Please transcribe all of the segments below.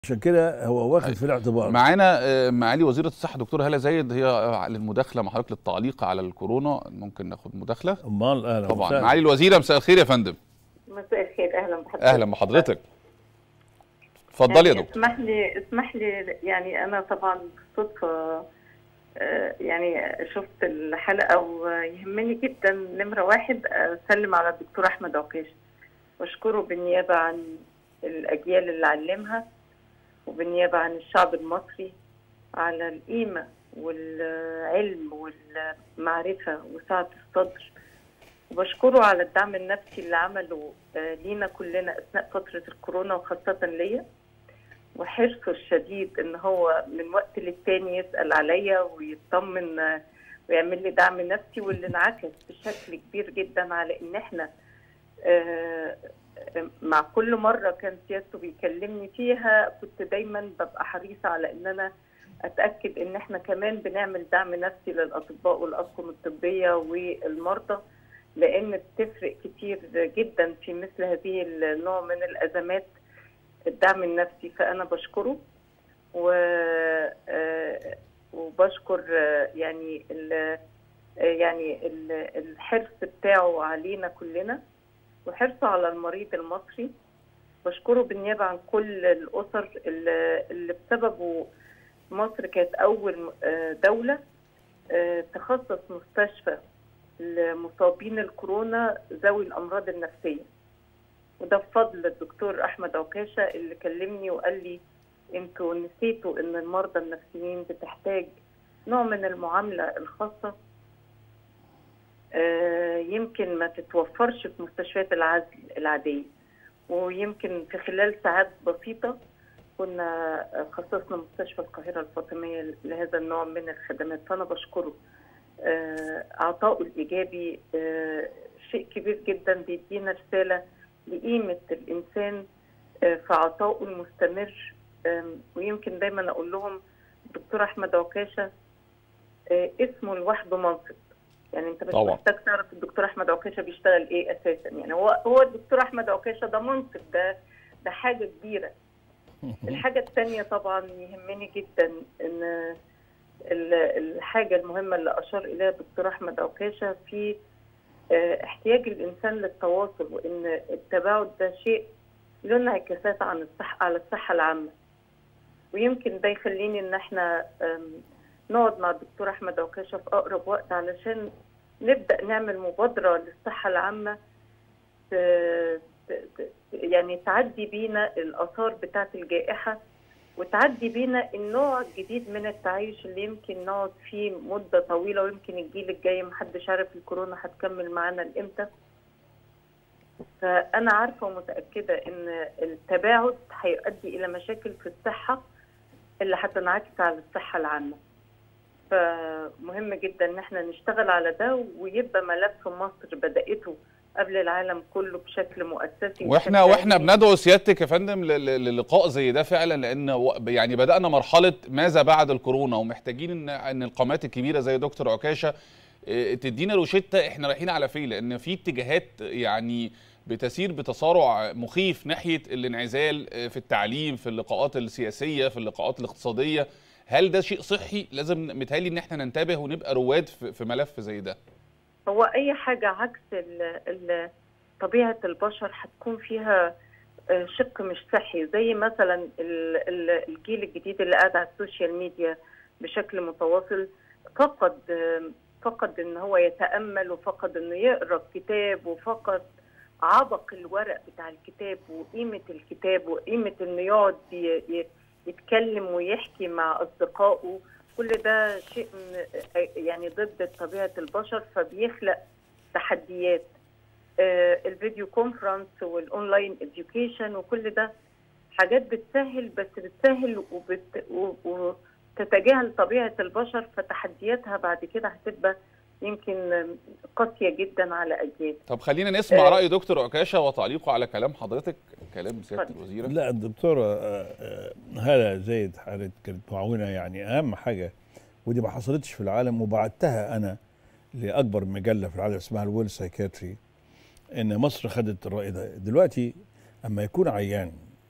عشان كده هو واخد في الاعتبار معانا آه، معالي وزيره الصحه دكتوره هاله زايد هي آه، للمداخله مع حضرتك للتعليق على الكورونا ممكن ناخد مداخله امال اهلا طبعا وسهلا. معالي الوزيره مساء الخير يا فندم مساء الخير اهلا بحضرتك اهلا بحضرتك اتفضلي يا يعني دكتور اسمح لي اسمح لي يعني انا طبعا بالصدفه آه، يعني شفت الحلقه ويهمني جدا نمره واحد اسلم على الدكتور احمد عكاش واشكره بالنيابه عن الاجيال اللي علمها وبالنيابه عن الشعب المصري على القيمه والعلم والمعرفه وسعه الصدر وبشكره على الدعم النفسي اللي عمله آه، لينا كلنا اثناء فتره الكورونا وخاصه ليا وحرصه الشديد ان هو من وقت للتاني يسال عليا ويطمن آه، ويعمل لي دعم نفسي واللي انعكس بشكل كبير جدا على ان احنا آه، آه، مع كل مره كان سيادته بيكلمني فيها كنت دايما ببقى حريصه على ان انا اتاكد ان احنا كمان بنعمل دعم نفسي للاطباء والاطقم الطبيه والمرضى لان بتفرق كتير جدا في مثل هذه النوع من الازمات الدعم النفسي فانا بشكره و آه، وبشكر آه، يعني ال آه، يعني ال- الحرص بتاعه علينا كلنا وحرصه على المريض المصري بشكره بالنيابه عن كل الاسر اللي اللي بسببه مصر كانت اول آه، دوله آه، تخصص مستشفى لمصابين الكورونا ذوي الامراض النفسيه وده بفضل الدكتور احمد عكاشه اللي كلمني وقال لي انتوا نسيتوا ان المرضى النفسيين بتحتاج نوع من المعامله الخاصه آه، يمكن ما تتوفرش في مستشفيات العزل العاديه ويمكن في خلال ساعات بسيطه كنا خصصنا مستشفى القاهره الفاطميه لهذا النوع من الخدمات فانا بشكره آه، عطائه الايجابي آه، شيء كبير جدا بيدينا رساله لقيمه الانسان آه، في عطائه المستمر آم، ويمكن دايما اقول لهم الدكتور احمد عكاشه آه، اسمه لوحده منصب يعني انت مش طبعا. محتاج تعرف الدكتور احمد عكاشه بيشتغل ايه اساسا يعني هو هو الدكتور احمد عكاشه ده منصب ده ده حاجه كبيره الحاجة الثانية طبعا يهمني جدا ان ال- الحاجة المهمة اللي أشار إليها الدكتور أحمد عكاشة في آه، احتياج الإنسان للتواصل وإن التباعد ده شيء له انعكاسات عن الصحة على الصحة العامة ويمكن ده يخليني إن إحنا آم، نقعد مع الدكتور أحمد عكاشة في أقرب وقت علشان نبدأ نعمل مبادرة للصحة العامة ت- ت- ت- يعني تعدي بينا الآثار بتاعة الجائحة وتعدي بينا النوع الجديد من التعايش اللي يمكن نقعد فيه مدة طويلة ويمكن الجيل الجاي محدش عارف الكورونا هتكمل معانا لإمتى فأنا عارفة ومتأكدة إن التباعد هيؤدي إلى مشاكل في الصحة اللي هتنعكس على الصحة العامة فمهم جدا إن احنا نشتغل على ده ويبقى ملف مصر بدأته قبل العالم كله بشكل مؤسسي واحنا وبشكل واحنا علمي. بندعو سيادتك يا فندم ل- ل- للقاء زي ده فعلا لان و- يعني بدانا مرحله ماذا بعد الكورونا ومحتاجين ان ان القامات الكبيره زي دكتور عكاشه إيه، تدينا روشته احنا رايحين على فين لان في اتجاهات يعني بتسير بتسارع مخيف ناحيه الانعزال آه، في التعليم في اللقاءات السياسيه في اللقاءات الاقتصاديه هل ده شيء صحي لازم متهيألي ان احنا ننتبه ونبقى رواد في في ملف زي ده هو اي حاجه عكس ال ال طبيعه البشر هتكون فيها آه، شق مش صحي زي مثلا ال- ال- الجيل الجديد اللي قاعد على السوشيال ميديا بشكل متواصل فقد آه، فقد ان هو يتامل وفقد انه يقرا الكتاب وفقد عبق الورق بتاع الكتاب وقيمه الكتاب وقيمه انه يقعد ي- ي- يتكلم ويحكي مع اصدقائه كل ده شيء من- يعني ضد طبيعه البشر فبيخلق تحديات آه، الفيديو كونفرنس والاونلاين اديوكيشن وكل ده حاجات بتسهل بس بتسهل وبت... و- وتتجاهل طبيعه البشر فتحدياتها بعد كده هتبقى يمكن قاسيه جدا على اجيال طب خلينا نسمع آه. راي دكتور عكاشه وتعليقه على كلام حضرتك كلام سياده اتفضل. الوزيره لا الدكتورة آه، آه، هالة زايد حالت كانت معاونة يعني أهم حاجة ودي ما حصلتش في العالم وبعتها أنا لأكبر مجلة في العالم اسمها الويل سايكاتري إن مصر خدت الرأي ده دلوقتي أما يكون عيان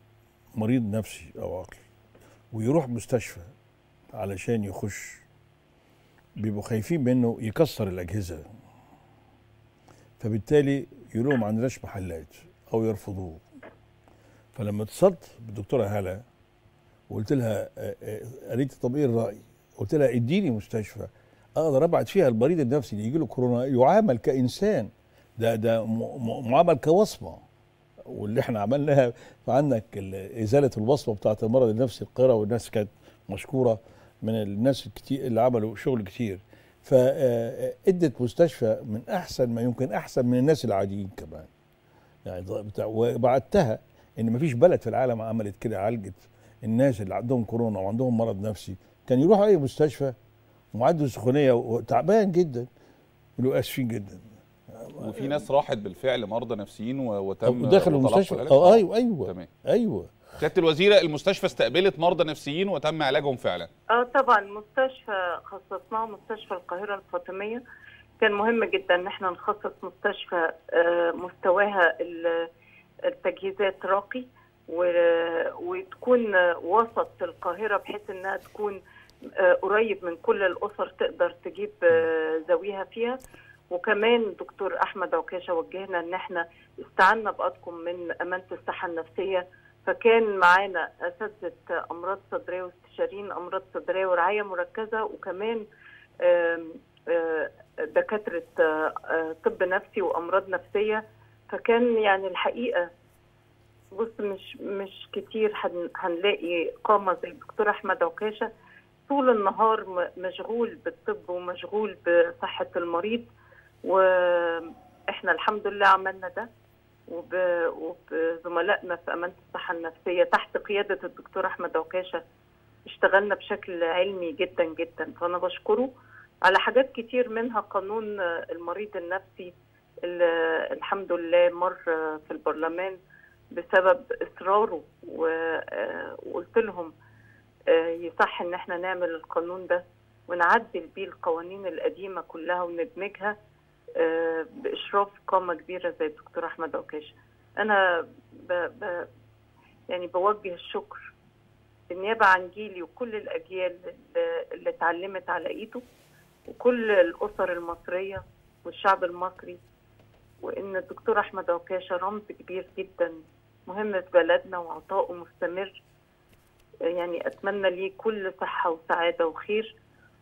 مريض نفسي او عقلي ويروح مستشفى علشان يخش بيبقوا خايفين منه يكسر الاجهزه فبالتالي يقولوا ما عندناش محلات او يرفضوه فلما اتصلت بالدكتوره هاله وقلت لها آه، آه، قالت لي طب ايه الراي؟ قلت لها اديني مستشفى اقدر ابعت فيها المريض النفسي اللي يجي له كورونا يعامل كانسان ده ده م- م- معامل كوصمه واللي احنا عملناها فعندك ال- ازاله الوصمه بتاعه المرض النفسي القاهره والناس كانت مشكوره من الناس الكتير اللي عملوا شغل كتير فادت مستشفى من احسن ما يمكن احسن من الناس العاديين كمان يعني ض- بتاع وبعتها ان مفيش بلد في العالم عملت كده عالجت الناس اللي عندهم كورونا وعندهم مرض نفسي كان يروح اي مستشفى وعنده سخونيه وتعبان جدا يقولوا اسفين جدا وفي ناس راحت بالفعل مرضى نفسيين و- وتم دخلوا وتلقوا المستشفى العلاج. اه ايوه ايوه تمام ايوه سياده الوزيره المستشفى استقبلت مرضى نفسيين وتم علاجهم فعلا اه طبعا مستشفى خصصناه مستشفى القاهره الفاطميه كان مهم جدا ان احنا نخصص مستشفى آه، مستواها ال- التجهيزات راقي و- وتكون آه، وسط القاهره بحيث انها تكون آه، قريب من كل الاسر تقدر تجيب آه، ذويها فيها وكمان دكتور احمد عكاشه وجهنا ان احنا استعنا باطقم من امانه الصحه النفسيه فكان معانا اساتذه امراض صدريه واستشاريين امراض صدريه ورعايه مركزه وكمان آم، آه، دكاتره آه، آه، طب نفسي وامراض نفسيه فكان يعني الحقيقه بص مش مش كتير هن- هنلاقي قامه زي الدكتور احمد عكاشه طول النهار م- مشغول بالطب ومشغول بصحه المريض واحنا الحمد لله عملنا ده وب- وبزملائنا في امانه الصحه النفسيه تحت قياده الدكتور احمد عكاشه اشتغلنا بشكل علمي جدا جدا فانا بشكره على حاجات كتير منها قانون المريض النفسي اللي الحمد لله مر في البرلمان بسبب اصراره و- وقلت لهم يصح ان احنا نعمل القانون ده ونعدل بيه القوانين القديمه كلها وندمجها آه، باشراف قامه كبيره زي الدكتور احمد عكاشه انا ب... ب... يعني بوجه الشكر بالنيابه عن جيلي وكل الاجيال اللي, اللي اتعلمت على ايده وكل الاسر المصريه والشعب المصري وان الدكتور احمد عكاشه رمز كبير جدا مهم في بلدنا وعطاؤه مستمر يعني اتمنى ليه كل صحه وسعاده وخير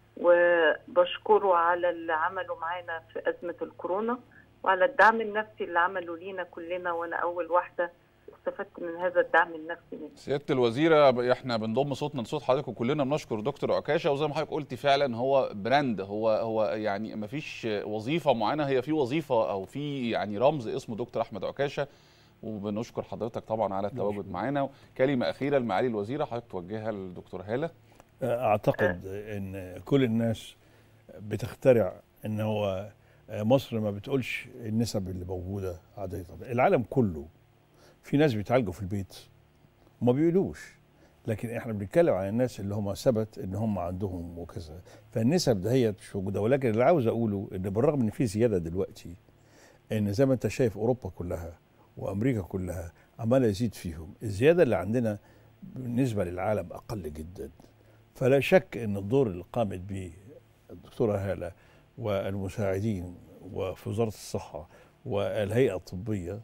وبشكره على اللي عمله معانا في أزمة الكورونا وعلى الدعم النفسي اللي عمله لينا كلنا وأنا أول واحدة استفدت من هذا الدعم النفسي منه. سياده الوزيره احنا بنضم صوتنا لصوت حضرتك وكلنا بنشكر دكتور عكاشه وزي ما حضرتك قلتي فعلا هو براند هو هو يعني ما فيش وظيفه معينه هي في وظيفه او في يعني رمز اسمه دكتور احمد عكاشه وبنشكر حضرتك طبعا على التواجد معانا كلمه اخيره لمعالي الوزيره حضرتك توجهها للدكتور هاله اعتقد ان كل الناس بتخترع ان هو مصر ما بتقولش النسب اللي موجوده عاديه العالم كله في ناس بيتعالجوا في البيت وما بيقولوش لكن احنا بنتكلم عن الناس اللي هم ثبت ان هم عندهم وكذا فالنسب دهيت مش موجوده ولكن اللي عاوز اقوله ان بالرغم ان في زياده دلوقتي ان زي ما انت شايف اوروبا كلها وامريكا كلها عماله يزيد فيهم الزياده اللي عندنا بالنسبه للعالم اقل جدا فلا شك ان الدور اللي قامت به الدكتوره هاله والمساعدين وفي وزاره الصحه والهيئه الطبيه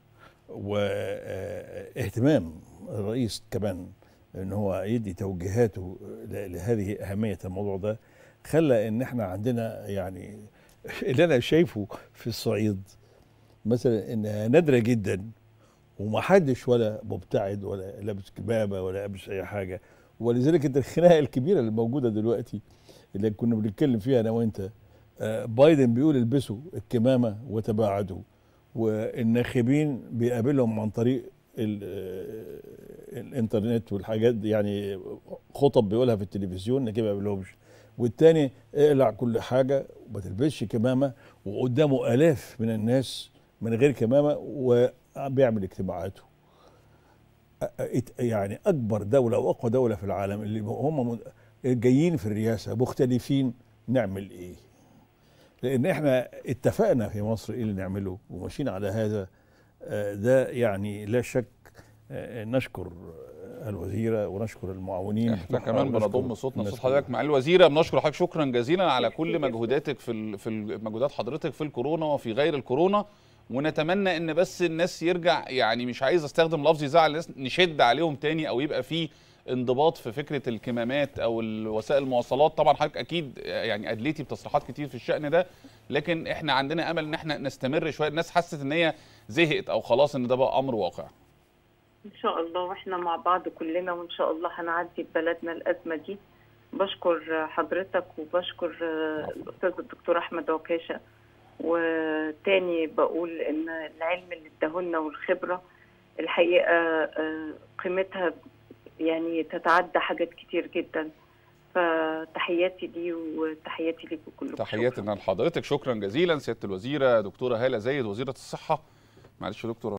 واهتمام الرئيس كمان ان هو يدي توجيهاته لهذه اهميه الموضوع ده خلى ان احنا عندنا يعني اللي انا شايفه في الصعيد مثلا انها نادره جدا ومحدش ولا مبتعد ولا لابس كمامه ولا لابس اي حاجه ولذلك انت الخناقه الكبيره اللي موجوده دلوقتي اللي كنا بنتكلم فيها انا وانت آه بايدن بيقول البسوا الكمامه وتباعدوا والناخبين بيقابلهم عن طريق الانترنت والحاجات دي يعني خطب بيقولها في التلفزيون لكن ما بيقابلهمش والتاني اقلع كل حاجه وما تلبسش كمامه وقدامه الاف من الناس من غير كمامه وبيعمل اجتماعاته يعني اكبر دوله واقوى دوله في العالم اللي هم جايين في الرئاسه مختلفين نعمل ايه؟ لان احنا اتفقنا في مصر ايه اللي نعمله وماشيين على هذا ده يعني لا شك نشكر الوزيره ونشكر المعاونين احنا بتوعها كمان ونشكر بنضم صوتنا الناس صوت حضرتك مع الوزيره بنشكر حضرتك شكرا جزيلا على كل جدا. مجهوداتك في ال- في ال- مجهودات حضرتك في الكورونا وفي غير الكورونا ونتمنى ان بس الناس يرجع يعني مش عايز استخدم لفظ يزعل الناس نشد عليهم تاني او يبقى في انضباط في فكره الكمامات او وسائل المواصلات طبعا حضرتك اكيد يعني ادليتي بتصريحات كتير في الشان ده لكن احنا عندنا امل ان احنا نستمر شويه الناس حست ان هي زهقت او خلاص ان ده بقى امر واقع ان شاء الله واحنا مع بعض كلنا وان شاء الله هنعدي ببلدنا الازمه دي بشكر حضرتك وبشكر الاستاذ الدكتور احمد عكاشه وتاني بقول ان العلم اللي اداهولنا والخبره الحقيقه آه، قيمتها يعني تتعدى حاجات كتير جدا فتحياتي ليه وتحياتي ليكم كلكم تحياتنا لحضرتك شكرا جزيلا سياده الوزيره دكتوره هاله زايد وزيره الصحه معلش يا دكتور